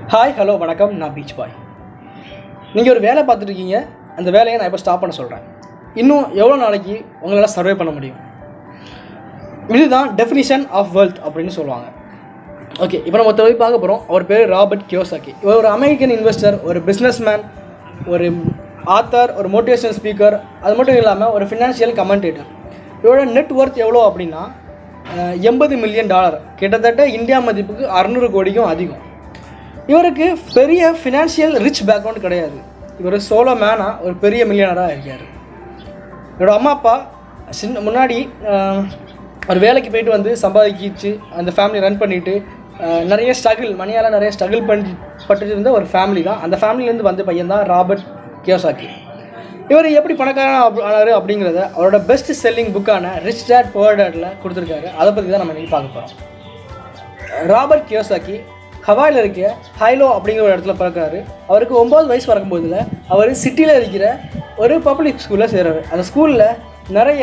hi hello வணக்கம் நான் beach பாய் நீங்கள் ஒரு வேலை பார்த்துட்டு இருக்கீங்க அந்த வேலையை நான் இப்போ ஸ்டாப் பண்ண சொல்கிறேன் இன்னும் எவ்வளோ நாளைக்கு உங்களால் சர்வே பண்ண முடியும் இதுதான் டெஃபினிஷன் ஆஃப் வெல்த் அப்படின்னு சொல்லுவாங்க ஓகே இப்போ நம்ம ஒருத்தர் போய் பார்க்க போகிறோம் அவர் பேர் ராபர்ட் கியோசாக்கி இவர் ஒரு அமெரிக்கன் இன்வெஸ்டர் ஒரு பிஸ்னஸ்மேன் ஒரு ஆத்தர் ஒரு மோட்டிவேஷனல் ஸ்பீக்கர் அது மட்டும் இல்லாமல் ஒரு ஃபினான்ஷியல் கமெண்டேட்டர் இவரோட நெட் ஒர்த் எவ்வளோ அப்படின்னா எண்பது மில்லியன் டாலர் கிட்டத்தட்ட இந்தியா மதிப்புக்கு அறநூறு கோடிக்கும் அதிகம் இவருக்கு பெரிய ஃபினான்ஷியல் ரிச் பேக்ரவுண்ட் கிடையாது இவர் சோலோ மேனாக ஒரு பெரிய மில்லியனராக இருக்கார் என்னோட அம்மா அப்பா சின்ன முன்னாடி ஆஹ், ஒரு வேலைக்கு போயிட்டு வந்து சம்பாதிக்கிச்சு அந்த ஃபேமிலி ரன் பண்ணிட்டு ஆஹ், நிறைய ஸ்ட்ரகிள் மணியால் நிறைய ஸ்ட்ரகிள் பண்ணி பட்டுட்டு இருந்த ஒரு ஃபேமிலி தான் அந்த ஃபேமிலிலேருந்து வந்த பையன் தான் ராபர்ட் கியோசாக்கி இவர் எப்படி பணக்காரன் அப்- ஆனாரு அப்படிங்கிறத அவரோட பெஸ்ட் செல்லிங் புக்கான ரிச் டேட் புவர் டேட்டில் கொடுத்துருக்காரு அதை பற்றி தான் நம்ம இன்னைக்கு பார்க்க போகிறோம் ராபர்ட் கியோசாக்கி ஹவாயில் இருக்க ஹைலோ அப்படிங்கிற ஒரு இடத்துல பிறக்கிறாரு அவருக்கு ஒம்பது வயசு பிறக்கும்போதுல அவர் சிட்டியில் இருக்கிற ஒரு பப்ளிக் ஸ்கூலில் சேர்றாரு அந்த ஸ்கூலில் நிறைய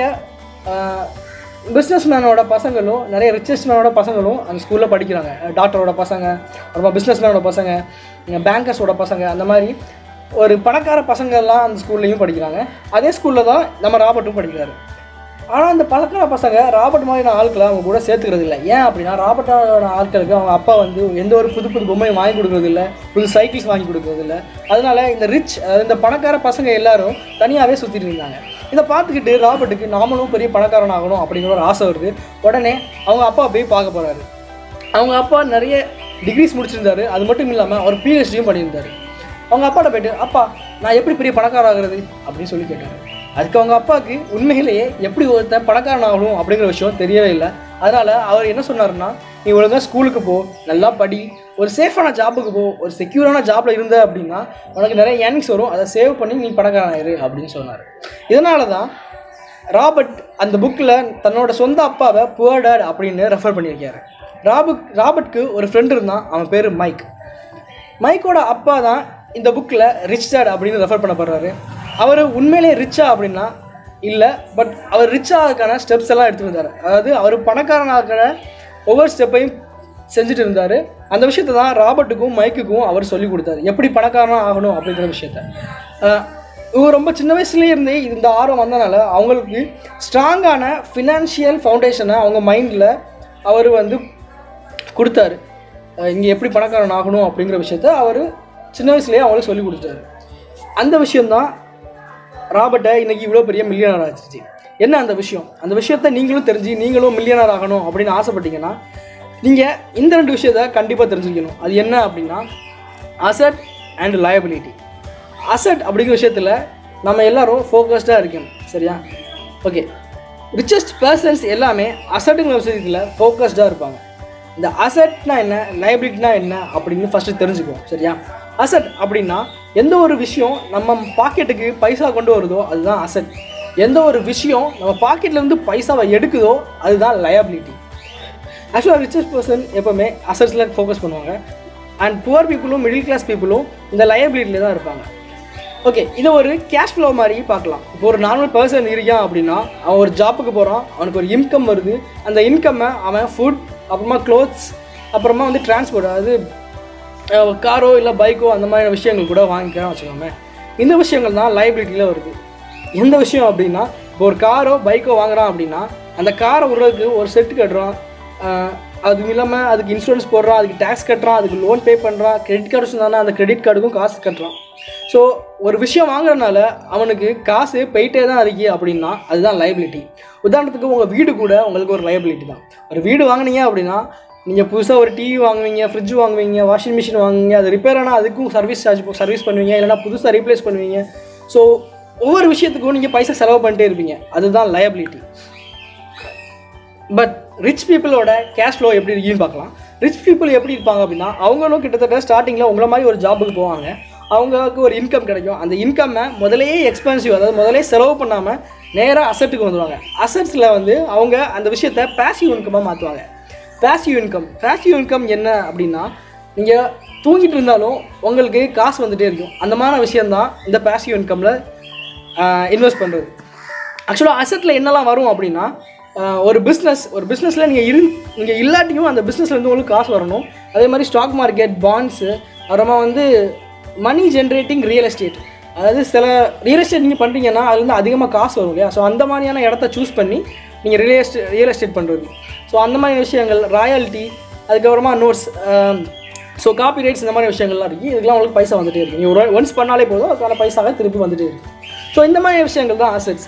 பிஸ்னஸ் மேனோட பசங்களும் நிறைய ரிச்சஸ்ட் மேனோட பசங்களும் அந்த ஸ்கூலில் படிக்கிறாங்க டாக்டரோட பசங்க அப்புறமா பிஸ்னஸ் மேனோட பசங்க பேங்கர்ஸோட பசங்க அந்த மாதிரி ஒரு பணக்கார பசங்கள்லாம் அந்த ஸ்கூல்லையும் படிக்கிறாங்க அதே ஸ்கூலில் தான் நம்ம ராபர்ட்டும் படிக்கிறாரு ஆனால் அந்த பழக்கிற பசங்க ராபர்ட் மாதிரியான ஆட்களை அவங்க கூட சேர்த்துக்கிறது இல்லை ஏன் அப்படின்னா ராபர்ட்டோட ஆட்களுக்கு அவங்க அப்பா வந்து எந்த ஒரு புது புது பொம்மையும் வாங்கி கொடுக்கறது இல்லை புது சைக்கிள்ஸ் வாங்கி கொடுக்கறது இல்லை அதனால இந்த ரிச் அதாவது இந்த பணக்கார பசங்க எல்லாரும் தனியாகவே சுற்றிட்டு இருந்தாங்க இதை பார்த்துக்கிட்டு ராபர்ட்டுக்கு நாமளும் பெரிய பணக்காரன் ஆகணும் அப்படிங்கிற ஒரு ஆசை வருது உடனே அவங்க அப்பா போய் பார்க்க போகிறாரு அவங்க அப்பா நிறைய டிகிரிஸ் முடிச்சிருந்தாரு அது மட்டும் இல்லாமல் அவர் பிஹெச்டியும் பண்ணியிருந்தாரு அவங்க அப்பாட்ட போயிட்டு அப்பா நான் எப்படி பெரிய பணக்காரன் ஆகுறது அப்படின்னு சொல்லி கேட்டாரு அதுக்கு அவங்க அப்பாவுக்கு உண்மையிலேயே எப்படி ஒருத்தன் பணக்காரன் ஆகணும் அப்படிங்கிற விஷயம் தெரியவே இல்லை அதனால் அவர் என்ன சொன்னாருன்னா நீ ஒழுங்கா ஸ்கூலுக்கு போ நல்லா படி ஒரு சேஃபான ஜாப்புக்கு போ ஒரு செக்யூரான ஜாப்பில் இருந்த அப்படின்னா உனக்கு நிறைய ஏர்னிங்ஸ் வரும் அதை சேவ் பண்ணி நீ பணக்காரன் ஆயிரு அப்படின்னு சொன்னார் இதனால தான் ராபர்ட் அந்த புக்கில் தன்னோட சொந்த அப்பாவை புவர் டேட் அப்படின்னு ரெஃபர் பண்ணியிருக்காரு ராபர்ட் ராபர்ட்க்கு ஒரு ஃப்ரெண்ட் இருந்தான் அவன் பேர் மைக் மைக்கோட அப்பா தான் இந்த புக்கில் ரிச் டேட் அப்படின்னு ரெஃபர் பண்ணப்படுறாரு அவர் உண்மையிலே ரிச்சா அப்படின்னா இல்லை பட் அவர் ரிச் ஆகிறதுக்கான ஸ்டெப்ஸ் எல்லாம் எடுத்து வந்தார் அதாவது அவர் பணக்காரன் ஆகிற ஒவ்வொரு ஸ்டெப்பையும் செஞ்சுட்டு இருந்தார் அந்த விஷயத்தை தான் ராபர்ட்டுக்கும் மைக்குக்கும் அவர் சொல்லி கொடுத்தாரு எப்படி பணக்காரனாக ஆகணும் அப்படிங்கிற விஷயத்த அஹ் இவர் ரொம்ப சின்ன வயசுலேயே இருந்தே இந்த ஆர்வம் வந்தனால அவங்களுக்கு ஸ்ட்ராங்கான ஃபினான்ஷியல் ஃபவுண்டேஷனை அவங்க மைண்டில் அவர் வந்து கொடுத்தாரு இங்கே எப்படி பணக்காரன் ஆகணும் அப்படிங்கிற விஷயத்த அவர் சின்ன வயசுலேயே அவங்களுக்கு சொல்லி கொடுத்தாரு அந்த விஷயந்தான் ராபர்ட்டை இன்னைக்கு இவ்வளோ பெரிய மில்லியனர் ஆச்சிருச்சு என்ன அந்த விஷயம் அந்த விஷயத்த நீங்களும் தெரிஞ்சு நீங்களும் மில்லியனர் ஆகணும் அப்படின்னு ஆசைப்பட்டீங்கன்னா நீங்கள் இந்த ரெண்டு விஷயத்த கண்டிப்பாக தெரிஞ்சுக்கணும் அது என்ன அப்படின்னா அசட் அண்ட் லயபிலிட்டி அசட் அப்படிங்கிற விஷயத்தில் நம்ம எல்லாரும் ஃபோக்கஸ்டாக இருக்கணும் சரியா ஓகே ரிச்சஸ்ட் பர்சன்ஸ் எல்லாமே அசட்டுங்கிற விஷயத்தில் ஃபோக்கஸ்டாக இருப்பாங்க இந்த அசட்னா என்ன லைபிலிட்டினா என்ன அப்படின்னு ஃபஸ்ட்டு தெரிஞ்சுக்குவோம் சரியா அசட் அப்படின்னா எந்த ஒரு விஷயம் நம்ம பாக்கெட்டுக்கு பைசா கொண்டு வருதோ அதுதான் அசட் எந்த ஒரு விஷயம் நம்ம பாக்கெட்லேருந்து பைசாவை எடுக்குதோ அதுதான் லயபிலிட்டி ஆக்சுவலாக ரிச்சஸ்ட் பர்சன் எப்போவுமே அசட்ஸில் ஃபோக்கஸ் பண்ணுவாங்க அண்ட் புவர் பீப்புளும் மிடில் கிளாஸ் பீப்புளும் இந்த லயபிலிட்டியில் தான் இருப்பாங்க ஓகே இதை ஒரு கேஷ் ஃப்ளோ மாதிரி பார்க்கலாம் இப்போ ஒரு நார்மல் பர்சன் இருக்கான் அப்படின்னா அவன் ஒரு ஜாப்புக்கு போகிறான் அவனுக்கு ஒரு இன்கம் வருது அந்த இன்கம்மை அவன் ஃபுட் அப்புறமா க்ளோத்ஸ் அப்புறமா வந்து டிரான்ஸ்போர்ட் அதாவது காரோ இல்லை பைக்கோ அந்த மாதிரி விஷயங்கள் கூட வாங்கிக்கிறான் வச்சுக்கோங்க இந்த விஷயங்கள் தான் லைபிலிட்டியில் வருது எந்த விஷயம் அப்படின்னா இப்போ ஒரு காரோ பைக்கோ வாங்குறான் அப்படின்னா அந்த காரை விடுறதுக்கு ஒரு செட்டு கட்டுறான் ஆஹ் அது இல்லாமல் அதுக்கு இன்சூரன்ஸ் போடுறான் அதுக்கு டேக்ஸ் கட்டுறான் அதுக்கு லோன் பே பண்ணுறான் கிரெடிட் கார்டு சொன்னானா அந்த கிரெடிட் கார்டுக்கும் காசு கட்டுறான் ஸோ ஒரு விஷயம் வாங்குறதுனால அவனுக்கு காசு போயிட்டே தான் இருக்கு அப்படின்னா அதுதான் லைபிலிட்டி உதாரணத்துக்கு உங்கள் வீடு கூட உங்களுக்கு ஒரு லைபிலிட்டி தான் ஒரு வீடு வாங்குனீங்க அப்படின்னா நீங்கள் புதுசாக ஒரு டிவி வாங்குவீங்க ஃப்ரிட்ஜ் வாங்குவீங்க வாஷிங் மிஷின் வாங்குவீங்க அது ரிப்பேர் ஆனால் அதுக்கும் சர்வீஸ் சார்ஜ் சர்வீஸ் பண்ணுவீங்க இல்லைனா புதுசாக ரீப்ளேஸ் பண்ணுவீங்க ஸோ ஒவ்வொரு விஷயத்துக்கும் நீங்கள் பைசா செலவு பண்ணிட்டே இருப்பீங்க அதுதான் லயபிலிட்டி பட் ரிச் பீப்புளோட கேஷ் ஃப்ளோ எப்படி இருக்குன்னு பார்க்கலாம் ரிச் பீப்புள் எப்படி இருப்பாங்க அப்படின்னா அவங்களும் கிட்டத்தட்ட ஸ்டார்டிங்கில் உங்களை மாதிரி ஒரு ஜாபுக்கு போவாங்க அவங்களுக்கு ஒரு இன்கம் கிடைக்கும் அந்த இன்கம்மை முதலையே எக்ஸ்பென்சிவ் அதாவது முதலே செலவு பண்ணாமல் நேராக அசட்டுக்கு வந்துடுவாங்க அசட்ஸில் வந்து அவங்க அந்த விஷயத்த பேசிவ் இன்கமாக மாற்றுவாங்க பேசிவ் இன்கம் பேசிவ் இன்கம் என்ன அப்படின்னா நீங்கள் தூங்கிட்டு இருந்தாலும் உங்களுக்கு காசு வந்துகிட்டே இருக்கும் அந்த மாதிரி விஷயந்தான் இந்த பேசிவ் இன்கமில் இன்வெஸ்ட் பண்ணுறது ஆக்சுவலாக அசட்டில் என்னெல்லாம் வரும் அப்படின்னா ஆஹ் ஒரு பிஸ்னஸ் ஒரு பிஸ்னஸில் நீங்கள் இரு நீங்கள் இல்லாட்டியும் அந்த பிஸ்னஸ்லேருந்து உங்களுக்கு காசு வரணும் அதே மாதிரி ஸ்டாக் மார்க்கெட் பாண்ட்ஸு அப்புறமா வந்து மணி ஜென்ரேட்டிங் ரியல் எஸ்டேட் அதாவது சில ரியல் எஸ்டேட் நீங்கள் பண்ணுறீங்கன்னா அதுலேருந்து அதிகமாக காசு வரும் இல்லையா ஸோ அந்த மாதிரியான இடத்த சூஸ் பண்ணி நீங்கள் ரியல் எஸ்டேட் ரியல் எஸ்டேட் பண்ணுறது ஸோ அந்த மாதிரி விஷயங்கள் ராயல்ட்டி அதுக்கப்புறமா நோட்ஸ் ஸோ காப்பி ரைட்ஸ் இந்த மாதிரி விஷயங்கள்லாம் இருக்குது இதுக்கெல்லாம் உங்களுக்கு பைசா வந்துட்டே இருக்கு நீங்கள் ஒரு ஒன்ஸ் பண்ணாலே போதும் அதுக்கான பைசாவை திருப்பி வந்துட்டே இருக்கு ஸோ இந்த மாதிரி விஷயங்கள் தான் அசட்ஸ்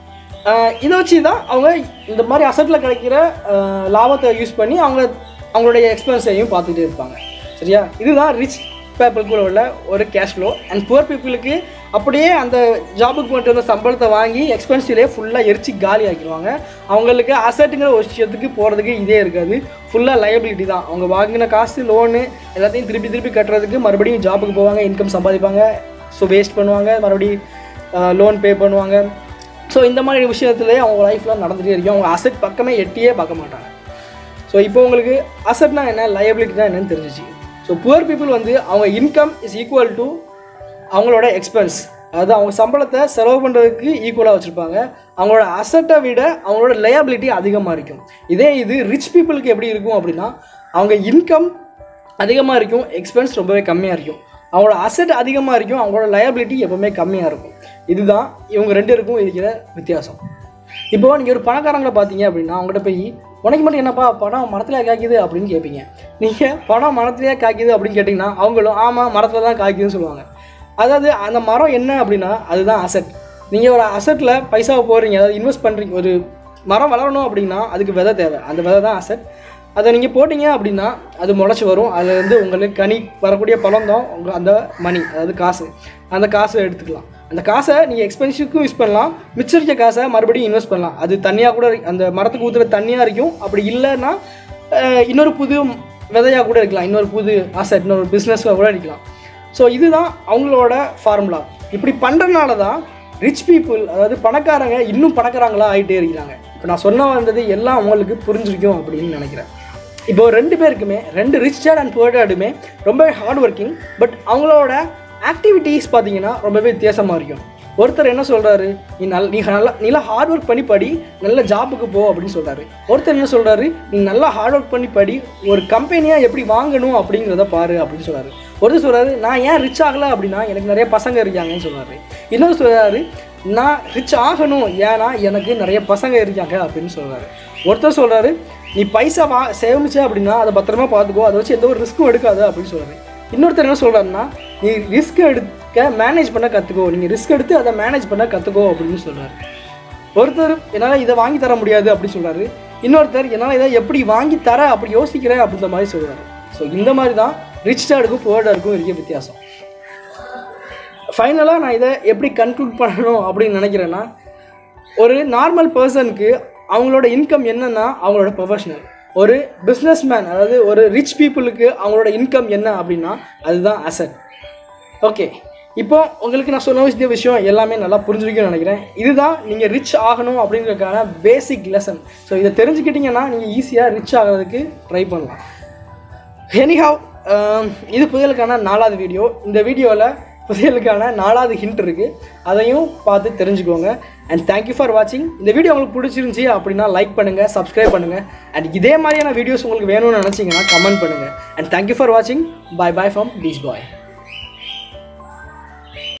இதை வச்சு தான் அவங்க இந்த மாதிரி அசட்டில் கிடைக்கிற ஆஹ், லாபத்தை யூஸ் பண்ணி அவங்க அவங்களுடைய எக்ஸ்பென்ஸையும் பார்த்துட்டே இருப்பாங்க சரியா இதுதான் ரிச் பீப்புளுக்குள்ள உள்ள ஒரு கேஷ் ஃப்ளோ அண்ட் புவர் பீப்புளுக்கு அப்படியே அந்த ஜாபுக்கு போயிட்டு வந்த சம்பளத்தை வாங்கி எக்ஸ்பென்சிவ்லேயே ஃபுல்லாக எரிச்சு காலி ஆக்கிடுவாங்க அவங்களுக்கு அசட்டுங்கிற ஒரு விஷயத்துக்கு போகிறதுக்கு இதே இருக்காது ஃபுல்லாக லயபிலிட்டி தான் அவங்க வாங்கின காசு லோனு எல்லாத்தையும் திருப்பி திருப்பி கட்டுறதுக்கு மறுபடியும் ஜாபுக்கு போவாங்க இன்கம் சம்பாதிப்பாங்க ஸோ வேஸ்ட் பண்ணுவாங்க மறுபடியும் லோன் பே பண்ணுவாங்க ஸோ இந்த மாதிரி விஷயத்துலேயே அவங்க லைஃப்பில் நடந்துகிட்டே இருக்கும் அவங்க அசட் பக்கமே எட்டியே பார்க்க மாட்டாங்க ஸோ இப்போ உங்களுக்கு அசட்னா என்ன லயபிலிட்டி தான் என்னன்னு தெரிஞ்சிச்சு ஸோ புவர் பீப்புள் வந்து அவங்க இன்கம் இஸ் ஈக்குவல் டு அவங்களோட எக்ஸ்பென்ஸ் அதாவது அவங்க சம்பளத்தை செலவு பண்ணுறதுக்கு ஈக்குவலாக வச்சுருப்பாங்க அவங்களோட அசட்டை விட அவங்களோட லயபிலிட்டி அதிகமாக இருக்கும் இதே இது ரிச் பீப்புளுக்கு எப்படி இருக்கும் அப்படின்னா அவங்க இன்கம் அதிகமாக இருக்கும் எக்ஸ்பென்ஸ் ரொம்பவே கம்மியாக இருக்கும் அவங்களோட அசட் அதிகமாக இருக்கும் அவங்களோட லயபிலிட்டி எப்போவுமே கம்மியாக இருக்கும் இதுதான் இவங்க ரெண்டு பேருக்கும் இருக்கிற வித்தியாசம் இப்போ நீங்கள் ஒரு பணக்காரங்களை பார்த்தீங்க அப்படின்னா அவங்ககிட்ட போய் உனக்கு மட்டும் என்னப்பா பணம் மரத்துல காய்க்குது அப்படின்னு கேட்பீங்க நீங்கள் பணம் மரத்துலேயே காய்க்குது அப்படின்னு கேட்டிங்கன்னா அவங்களும் ஆமாம் மரத்தில் தான் காய்க்குதுன்னு சொல்லுவாங்க அதாவது அந்த மரம் என்ன அப்படின்னா அதுதான் அசட் நீங்கள் ஒரு அசட்டில் பைசாவை போடுறீங்க அதாவது இன்வெஸ்ட் பண்ணுறீங்க ஒரு மரம் வளரணும் அப்படின்னா அதுக்கு விதை தேவை அந்த விதை தான் அசட் அதை நீங்கள் போட்டிங்க அப்படின்னா அது முளைச்சி வரும் அதில் இருந்து உங்களுக்கு கனி வரக்கூடிய பழம் தான் உங்கள் அந்த மணி அதாவது காசு அந்த காசை எடுத்துக்கலாம் அந்த காசை நீங்கள் எக்ஸ்பென்சிவ்க்கும் யூஸ் பண்ணலாம் மிச்சம் இருக்க காசை மறுபடியும் இன்வெஸ்ட் பண்ணலாம் அது தனியாக கூட இருக்கு- அந்த மரத்துக்கு ஊற்றுற தண்ணியாக இருக்கும் அப்படி இல்லைன்னா அஹ், இன்னொரு புது விதையாக கூட இருக்கலாம் இன்னொரு புது அசட் இன்னொரு பிஸ்னஸாக கூட இருக்கலாம் ஸோ இதுதான் அவங்களோட ஃபார்முலா இப்படி பண்ணுறதுனால தான் ரிச் பீப்புள் அதாவது பணக்காரங்க இன்னும் பணக்காரங்களா ஆகிட்டே இருக்கிறாங்க இப்போ நான் சொன்ன வந்தது எல்லாம் அவங்களுக்கு புரிஞ்சிருக்கும் அப்படின்னு நினைக்கிறேன் இப்போ ரெண்டு பேருக்குமே ரெண்டு ரிச் டேட் அண்ட் புவர் டேடுமே ரொம்பவே ஹார்ட் ஒர்க்கிங் பட் அவங்களோட ஆக்டிவிட்டீஸ் பார்த்தீங்கன்னா ரொம்பவே வித்தியாசமாக இருக்கும் ஒருத்தர் என்ன சொல்கிறாரு நீ நல் நீ நல்லா நீ ஹார்ட் ஒர்க் பண்ணி படி நல்ல ஜாபுக்கு போ அப்படின்னு சொல்கிறாரு ஒருத்தர் என்ன சொல்கிறாரு நீ நல்லா ஹார்ட் ஒர்க் பண்ணி படி ஒரு கம்பெனியாக எப்படி வாங்கணும் அப்படிங்கிறத பாரு அப்படின்னு சொல்கிறாரு ஒருத்தர் சொல்கிறாரு நான் ஏன் ரிச் ஆகலை அப்படின்னா எனக்கு நிறைய பசங்க இருக்காங்கன்னு சொல்கிறாரு இன்னொரு சொல்கிறாரு நான் ரிச் ஆகணும் ஏன்னா எனக்கு நிறைய பசங்க இருக்காங்க அப்படின்னு சொல்கிறாரு ஒருத்தர் சொல்கிறாரு நீ பைசா வா சேமிச்ச அப்படின்னா அதை பத்திரமா பார்த்துக்கோ அதை வச்சு எந்த ஒரு ரிஸ்க்கும் எடுக்காத அப்படின்னு சொல்கிறாரு இன்னொருத்தர் என்ன சொல்கிறாருன்னா நீ ரிஸ்க் எடுக்க மேனேஜ் பண்ண கற்றுக்கோ நீங்கள் ரிஸ்க் எடுத்து அதை மேனேஜ் பண்ண கற்றுக்கோ அப்படின்னு சொல்கிறாரு ஒருத்தர் என்னால் இதை வாங்கி தர முடியாது அப்படின்னு சொல்கிறாரு இன்னொருத்தர் என்னால் இதை எப்படி வாங்கி தர அப்படி யோசிக்கிறேன் அப்படின்ற மாதிரி சொல்கிறாரு ஸோ இந்த மாதிரி தான் ரிச் டாடுக்கும் புவர் டாடுக்கும் இருக்க வித்தியாசம் ஃபைனலாக நான் இதை எப்படி கன்க்ளூட் பண்ணணும் அப்படின்னு நினைக்கிறேன்னா ஒரு நார்மல் பர்சனுக்கு அவங்களோட இன்கம் என்னன்னா அவங்களோட ப்ரொஃபஷனல் ஒரு பிஸ்னஸ் மேன் அதாவது ஒரு ரிச் பீப்புளுக்கு அவங்களோட இன்கம் என்ன அப்படின்னா அதுதான் அசட் ஓகே இப்போ உங்களுக்கு நான் சொன்ன விஷய விஷயம் எல்லாமே நல்லா புரிஞ்சிருக்கும்னு நினைக்கிறேன் இதுதான் நீங்கள் ரிச் ஆகணும் அப்படிங்கிறதுக்கான பேசிக் லெசன் ஸோ இதை தெரிஞ்சுக்கிட்டிங்கன்னா நீங்கள் ஈஸியாக ரிச் ஆகிறதுக்கு ட்ரை பண்ணலாம் எனிஹாவ் இது புயலுக்கான நாலாவது வீடியோ இந்த வீடியோவில் புயலுக்கான நாலாவது ஹிண்ட் இருக்குது அதையும் பார்த்து தெரிஞ்சுக்கோங்க அண்ட் தேங்க்யூ ஃபார் வாட்சிங் இந்த வீடியோ உங்களுக்கு பிடிச்சிருந்துச்சி அப்படின்னா லைக் பண்ணுங்கள் சப்ஸ்கிரைப் பண்ணுங்கள் அண்ட் இதே மாதிரியான வீடியோஸ் உங்களுக்கு வேணும்னு நினச்சிங்கன்னா கமெண்ட் பண்ணுங்கள் அண்ட் தேங்க்யூ ஃபார் வாட்சிங் bye bye from beach bye